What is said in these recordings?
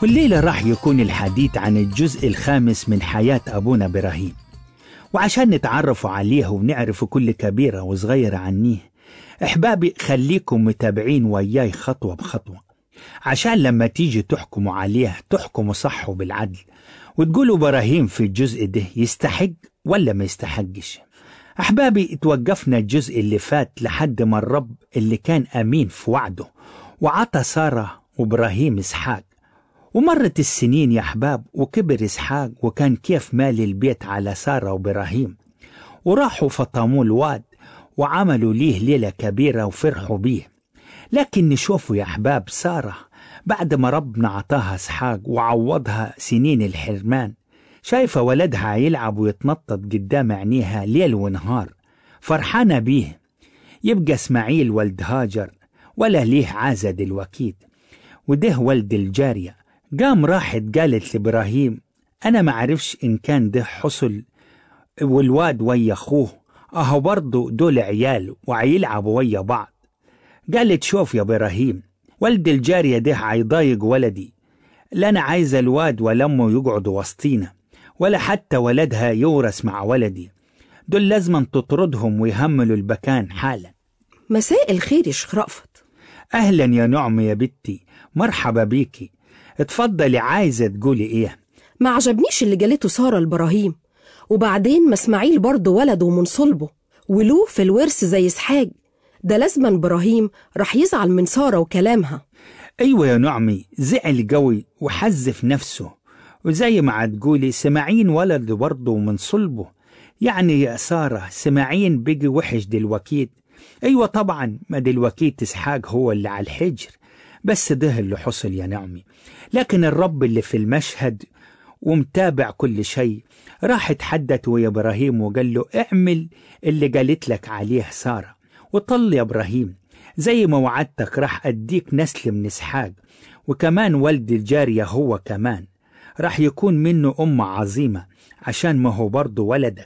والليلة راح يكون الحديث عن الجزء الخامس من حياة أبونا إبراهيم وعشان نتعرفوا عليه ونعرف كل كبيرة وصغيرة عنيه أحبابي خليكم متابعين وياي خطوة بخطوة عشان لما تيجي تحكموا عليه تحكموا صح وبالعدل وتقولوا إبراهيم في الجزء ده يستحق ولا ما يستحقش أحبابي توقفنا الجزء اللي فات لحد ما الرب اللي كان أمين في وعده وعطى سارة وإبراهيم إسحاق ومرت السنين يا أحباب وكبر إسحاق وكان كيف مالي البيت على سارة وإبراهيم وراحوا فطموا الواد وعملوا ليه ليلة كبيرة وفرحوا بيه لكن نشوفوا يا أحباب سارة بعد ما ربنا عطاها إسحاق وعوضها سنين الحرمان شايفة ولدها يلعب ويتنطط قدام عينيها ليل ونهار فرحانة بيه يبقى اسماعيل ولد هاجر ولا ليه عازة دلوكيت وده ولد الجارية قام راحت قالت لإبراهيم أنا ما عرفش إن كان ده حصل والواد ويا أخوه أهو برضه دول عيال وعيلعبوا ويا بعض قالت شوف يا إبراهيم ولد الجارية ده هيضايق ولدي لا أنا عايزة الواد ولا أمه يقعدوا وسطينا ولا حتى ولدها يورث مع ولدي دول لازما تطردهم ويهملوا المكان حالا مساء الخير يا شيخ رأفت أهلا يا نعم يا بنتي مرحبا بيكي اتفضلي عايزة تقولي إيه ما عجبنيش اللي جالته سارة لإبراهيم وبعدين ما اسماعيل برضه ولده من صلبه وله في الورث زي اسحاق ده لازما إبراهيم راح يزعل من سارة وكلامها أيوة يا نعمي زعل قوي وحزف نفسه وزي ما تقولي سماعين ولد برضه من صلبه يعني يا سارة سماعين بقي وحش دلوكيت أيوة طبعا ما دلوكيت إسحاق هو اللي على الحجر بس ده اللي حصل يا نعمي لكن الرب اللي في المشهد ومتابع كل شيء راح اتحدث ويا إبراهيم وقال له اعمل اللي قالت لك عليه سارة وطل يا إبراهيم زي ما وعدتك راح أديك نسل من إسحاق وكمان ولد الجارية هو كمان راح يكون منه أمة عظيمة عشان ما هو برضه ولدك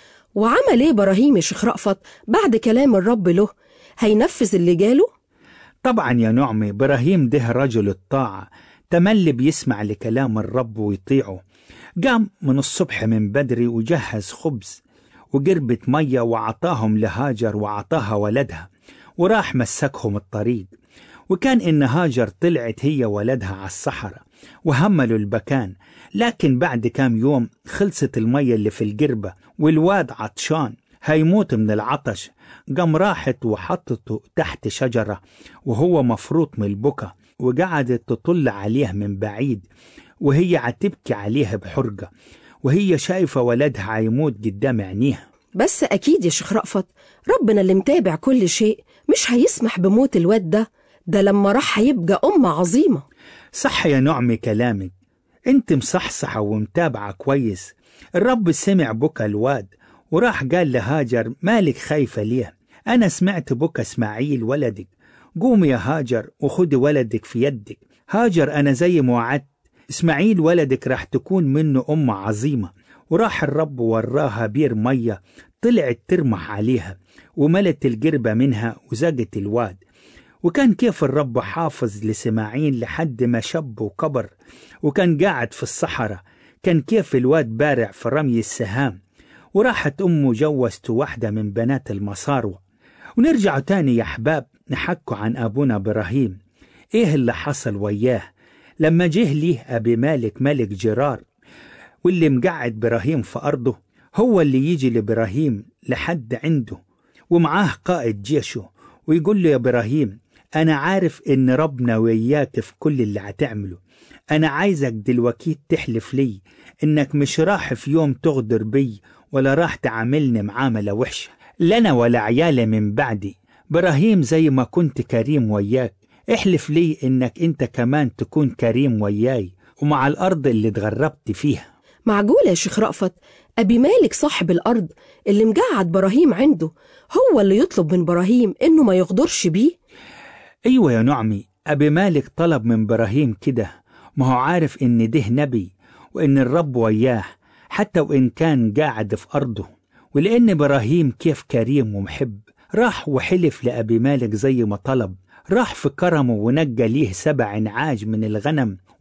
وعمل ايه إبراهيم يا شيخ رأفت بعد كلام الرب له هينفذ اللي جاله طبعا يا نعمي إبراهيم ده رجل الطاعة تملي بيسمع لكلام الرب ويطيعه قام من الصبح من بدري وجهز خبز وقربة مية وعطاهم لهاجر وعطاها ولدها وراح مسكهم الطريق وكان إن هاجر طلعت هي ولدها على الصحراء وهملوا البكان لكن بعد كام يوم خلصت المية اللي في القربة والواد عطشان هيموت من العطش قام راحت وحطته تحت شجرة وهو مفروط من البكا وقعدت تطل عليه من بعيد وهي عتبكي عليه بحرقة وهي شايفة ولدها هيموت قدام عينيها بس أكيد يا شيخ رأفت ربنا اللي متابع كل شيء مش هيسمح بموت الواد ده ده لما راح هيبقى أمة عظيمة صح يا نعمي كلامك انت مصحصحة ومتابعة كويس الرب سمع بكى الواد وراح قال لهاجر مالك خايفة ليه أنا سمعت بكى إسماعيل ولدك قومي يا هاجر وخدي ولدك في يدك هاجر أنا زي ما وعدت إسماعيل ولدك راح تكون منه أمة عظيمة وراح الرب وراها بير مية طلعت ترمح عليها وملت القربة منها وزقت الواد وكان كيف الرب حافظ لسماعين لحد ما شب وكبر وكان قاعد في الصحراء كان كيف الواد بارع في رمي السهام وراحت أمه جوزته واحدة من بنات المصاروة ونرجع تاني يا أحباب نحكوا عن أبونا إبراهيم إيه اللي حصل وياه لما جه ليه أبي مالك ملك جرار واللي مقعد إبراهيم في أرضه هو اللي يجي لإبراهيم لحد عنده ومعاه قائد جيشه ويقول له يا إبراهيم أنا عارف إن ربنا وياك في كل اللي هتعمله أنا عايزك دلوقتي تحلف لي إنك مش راح في يوم تغدر بي ولا راح تعاملني معاملة وحشة لنا ولا عيالي من بعدي إبراهيم زي ما كنت كريم وياك احلف لي إنك أنت كمان تكون كريم وياي ومع الأرض اللي اتغربت فيها معقولة يا شيخ رأفت أبي مالك صاحب الأرض اللي مقعد براهيم عنده هو اللي يطلب من براهيم إنه ما يغدرش بيه أيوة يا نعمي أبي مالك طلب من إبراهيم كده ما هو عارف إن ده نبي وإن الرب وياه حتى وإن كان قاعد في أرضه ولأن إبراهيم كيف كريم ومحب راح وحلف لأبي مالك زي ما طلب راح في كرمه ونجى ليه سبع نعاج من الغنم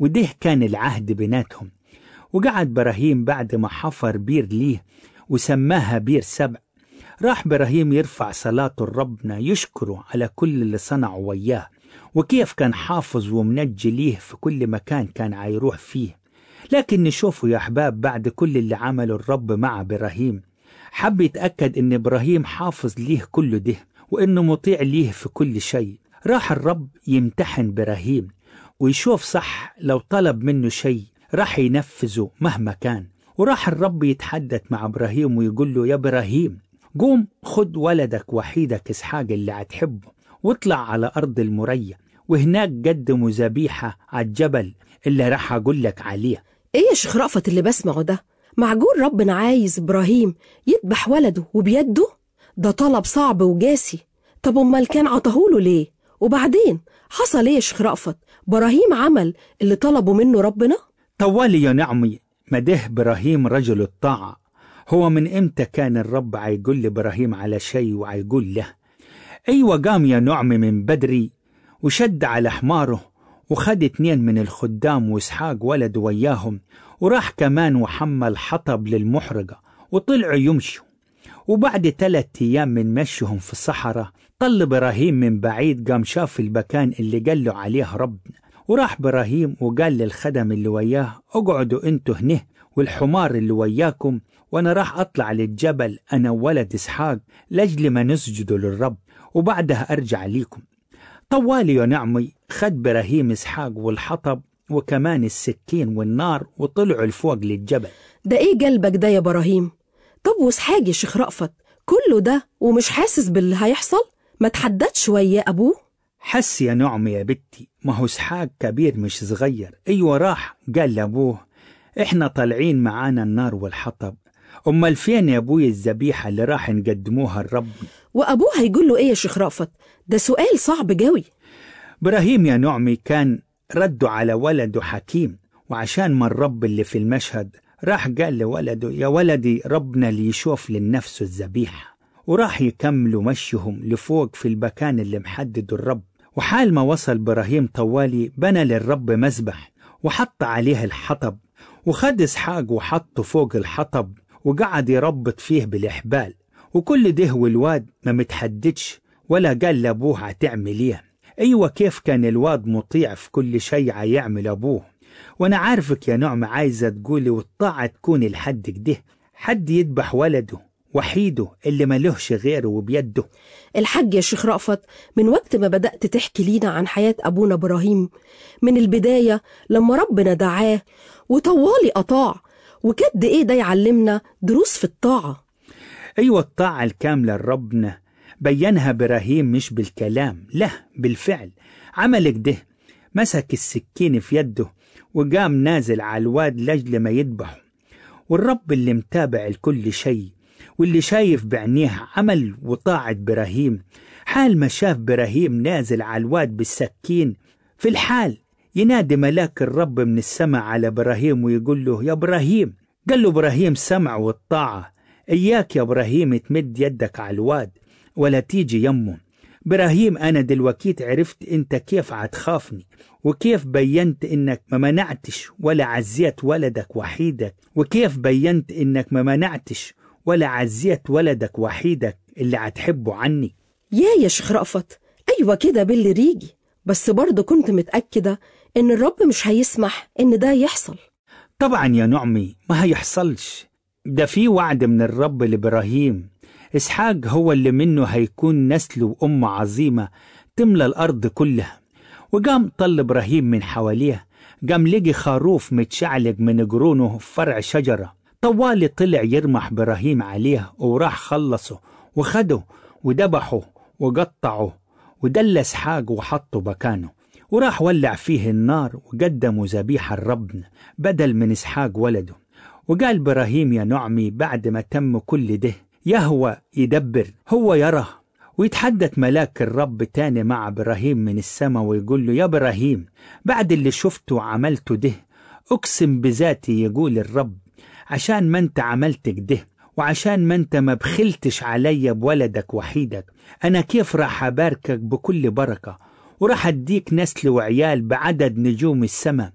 وده كان العهد بيناتهم وقعد إبراهيم بعد ما حفر بير ليه وسماها بير سبع راح إبراهيم يرفع صلاته لربنا يشكره على كل اللي صنعه وياه وكيف كان حافظ ومنجي ليه في كل مكان كان عيروح فيه لكن نشوفه يا أحباب بعد كل اللي عمله الرب مع إبراهيم حب يتأكد إن إبراهيم حافظ ليه كل ده وإنه مطيع ليه في كل شيء راح الرب يمتحن إبراهيم ويشوف صح لو طلب منه شيء راح ينفذه مهما كان وراح الرب يتحدث مع إبراهيم ويقول له يا إبراهيم قوم خد ولدك وحيدك إسحاق اللي هتحبه واطلع على أرض المرية وهناك قدموا ذبيحة على الجبل اللي راح أقول لك عليه ايه يا شيخ رأفت اللي بسمعه ده معقول ربنا عايز ابراهيم يذبح ولده وبيده ده طلب صعب وجاسي طب امال كان عطاهوله ليه وبعدين حصل ايه يا شيخ رأفت ابراهيم عمل اللي طلبه منه ربنا طوالي يا نعمي مده إبراهيم رجل الطاعة هو من إمتى كان الرب عيقول لإبراهيم على شيء وعيقول له أيوة قام يا نعمي من بدري وشد على حماره وخد اتنين من الخدام وإسحاق ولده وياهم وراح كمان وحمل حطب للمحرقة وطلعوا يمشوا وبعد ثلاثة أيام من مشيهم في الصحراء طل إبراهيم من بعيد قام شاف المكان اللي قال له عليه ربنا وراح إبراهيم وقال للخدم اللي وياه اقعدوا انتوا هنا والحمار اللي وياكم وانا راح اطلع للجبل انا وولد اسحاق لاجل ما نسجد للرب وبعدها ارجع ليكم طوالي يا نعمي خد إبراهيم اسحاق والحطب وكمان السكين والنار وطلعوا لفوق للجبل ده ايه قلبك ده يا ابراهيم طب واسحاق يا شيخ رأفت كله ده ومش حاسس باللي هيحصل ما تحددش ويا ابوه حس يا نعم يا بنتي ما هو اسحاق كبير مش صغير ايوه راح قال لابوه احنا طالعين معانا النار والحطب امال فين يا ابوي الذبيحه اللي راح نقدموها لرب وابوه هيقول له ايه يا شيخ رأفت ده سؤال صعب قوي ابراهيم يا نعمي كان رده على ولده حكيم وعشان ما الرب اللي في المشهد راح قال لولده يا ولدي ربنا اللي يشوف للنفس الذبيحه وراح يكملوا مشيهم لفوق في المكان اللي محدده الرب وحال ما وصل إبراهيم طوالي بنى للرب مذبح وحط عليه الحطب وخد إسحاق وحطه فوق الحطب وقعد يربط فيه بالإحبال وكل ده والواد ما متحددش ولا قال لأبوه هتعمل إيه أيوة كيف كان الواد مطيع في كل شيء هيعمل أبوه وأنا عارفك يا نعمة عايزة تقولي والطاعة تكون لحد كده حد يذبح ولده وحيده اللي ملهش غيره وبيده الحاج يا شيخ رأفت من وقت ما بدأت تحكي لينا عن حياة أبونا إبراهيم من البداية لما ربنا دعاه وطوالي أطاع وكد إيه ده يعلمنا دروس في الطاعة أيوة الطاعة الكاملة لربنا بينها إبراهيم مش بالكلام لا بالفعل عمل كده مسك السكين في يده وقام نازل على الواد لجل ما يذبحه والرب اللي متابع لكل شيء واللي شايف بعينيه عمل وطاعة إبراهيم حال ما شاف إبراهيم نازل على الواد بالسكين في الحال ينادي ملاك الرب من السماء على إبراهيم ويقول له يا إبراهيم قال له إبراهيم سمع والطاعة إياك يا إبراهيم تمد يدك على الواد ولا تيجي يمه إبراهيم أنا دلوقتي عرفت أنت كيف هتخافني وكيف بينت إنك ما منعتش ولا عزيت ولدك وحيدك وكيف بينت إنك ما منعتش ولا عزيت ولدك وحيدك اللي هتحبه عني يا يا شيخ رأفت أيوة كده باللي ريجي بس برضه كنت متأكدة إن الرب مش هيسمح إن ده يحصل طبعا يا نعمي ما هيحصلش ده في وعد من الرب لإبراهيم إسحاق هو اللي منه هيكون نسل وأمة عظيمة تملى الأرض كلها وقام طل إبراهيم من حواليه قام لقي خروف متشعلق من قرونه في فرع شجرة طوالي طلع يرمح إبراهيم عليه وراح خلصه وخده وذبحه وقطعه ودل إسحاق وحطه مكانه وراح ولع فيه النار وقدموا ذبيحة لربنا بدل من إسحاق ولده وقال إبراهيم يا نعمي بعد ما تم كل ده يهوى يدبر هو يرى ويتحدث ملاك الرب تاني مع إبراهيم من السماء ويقول له يا إبراهيم بعد اللي شفته وعملته ده أقسم بذاتي يقول الرب عشان ما انت عملت كده وعشان ما انت ما بخلتش عليا بولدك وحيدك انا كيف راح اباركك بكل بركة وراح اديك نسل وعيال بعدد نجوم السماء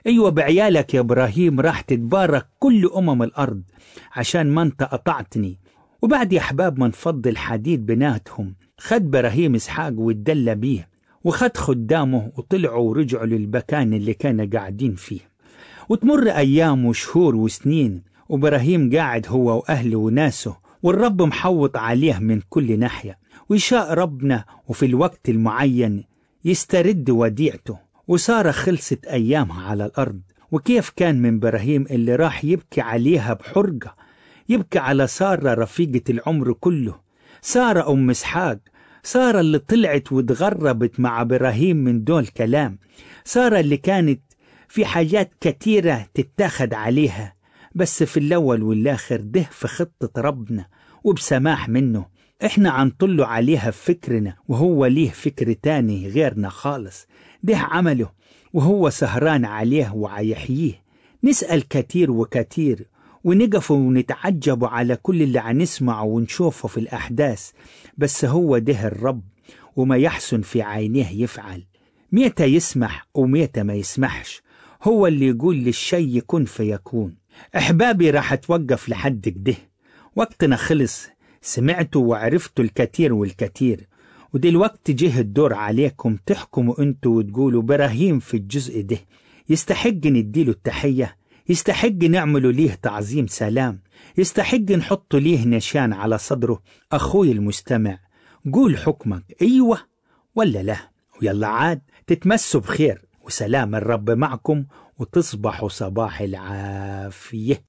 أيوة بعيالك يا إبراهيم راح تتبارك كل أمم الأرض عشان ما أنت قطعتني وبعد يا أحباب ما نفض الحديد بيناتهم خد براهيم إسحاق واتدلى بيه وخد خدامه وطلعوا ورجعوا للمكان اللي كانوا قاعدين فيه وتمر أيام وشهور وسنين وإبراهيم قاعد هو وأهله وناسه والرب محوط عليه من كل ناحية ويشاء ربنا وفي الوقت المعين يسترد وديعته وسارة خلصت أيامها على الأرض وكيف كان من إبراهيم اللي راح يبكي عليها بحرقة يبكي على سارة رفيقة العمر كله سارة أم إسحاق سارة اللي طلعت وتغربت مع إبراهيم من دول كلام سارة اللي كانت في حاجات كتيرة تتاخد عليها بس في الأول والآخر ده في خطة ربنا وبسماح منه احنا عنطله عليها بفكرنا وهو ليه فكر تاني غيرنا خالص ده عمله وهو سهران عليه وعيحييه نسأل كتير وكتير ونقف ونتعجب على كل اللي عنسمعه ونشوفه في الأحداث بس هو ده الرب وما يحسن في عينيه يفعل ميتة يسمح وميتة ما يسمحش هو اللي يقول للشي يكون فيكون أحبابي راح أتوقف لحد كده وقتنا خلص سمعتوا وعرفتوا الكثير والكثير ودلوقتي جه الدور عليكم تحكموا انتوا وتقولوا براهيم في الجزء ده يستحق نديله التحية يستحق نعمله ليه تعظيم سلام يستحق نحط ليه نشان على صدره أخوي المستمع قول حكمك أيوة ولا لا ويلا عاد تتمسوا بخير وسلام الرب معكم وتصبحوا صباح العافية